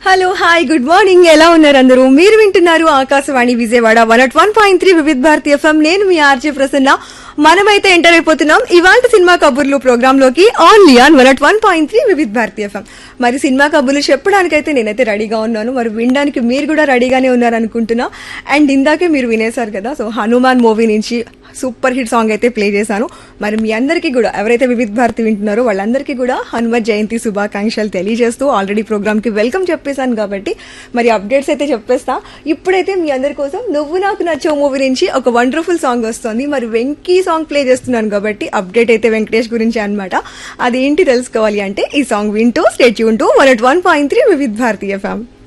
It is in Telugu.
హలో హాయ్ గుడ్ మార్నింగ్ ఎలా ఉన్నారు అందరూ మీరు వింటున్నారు Akashvani Vijayawada one at one point three Vividh Bharati FM నేను మీ ఆర్జే ప్రసన్న మనమైతే ఎంటర్ అయిపోతున్నాం ఇవాళ సినిమా కబుర్లు ప్రోగ్రామ్ లోకి only on one at one point three Vividh Bharati FM మరి సినిమా కబుర్లు చెప్పడానికైతే నేనైతే రెడీగా ఉన్నాను మరి వినడానికి మీరు కూడా రెడీగానే ఉన్నారు అనుకుంటున్నా అండ్ ఇందాకే మీరు వినేశారు కదా సో హనుమాన్ మూవీ నుంచి సూపర్ హిట్ సాంగ్ అయితే ప్లే చేశాను మరి మీ అందరికీ కూడా ఎవరైతే వివిధ భారతి వింటున్నారో వాళ్ళందరికీ కూడా హనుమత్ జయంతి శుభాకాంక్షలు తెలియజేస్తూ ఆల్రెడీ ప్రోగ్రామ్కి వెల్కమ్ చెప్పేశాను కాబట్టి మరి అప్డేట్స్ అయితే చెప్పేస్తా ఇప్పుడైతే మీ అందరి కోసం నువ్వు నాకు నచ్చే మూవీ నుంచి ఒక వండర్ఫుల్ సాంగ్ వస్తుంది మరి వెంకీ సాంగ్ ప్లే చేస్తున్నాను కాబట్టి అప్డేట్ అయితే వెంకటేష్ గురించి అనమాట అదేంటి తెలుసుకోవాలి అంటే ఈ సాంగ్ వింటూ స్టేట్ యూన్ to one at one point three Vividh Bharati FM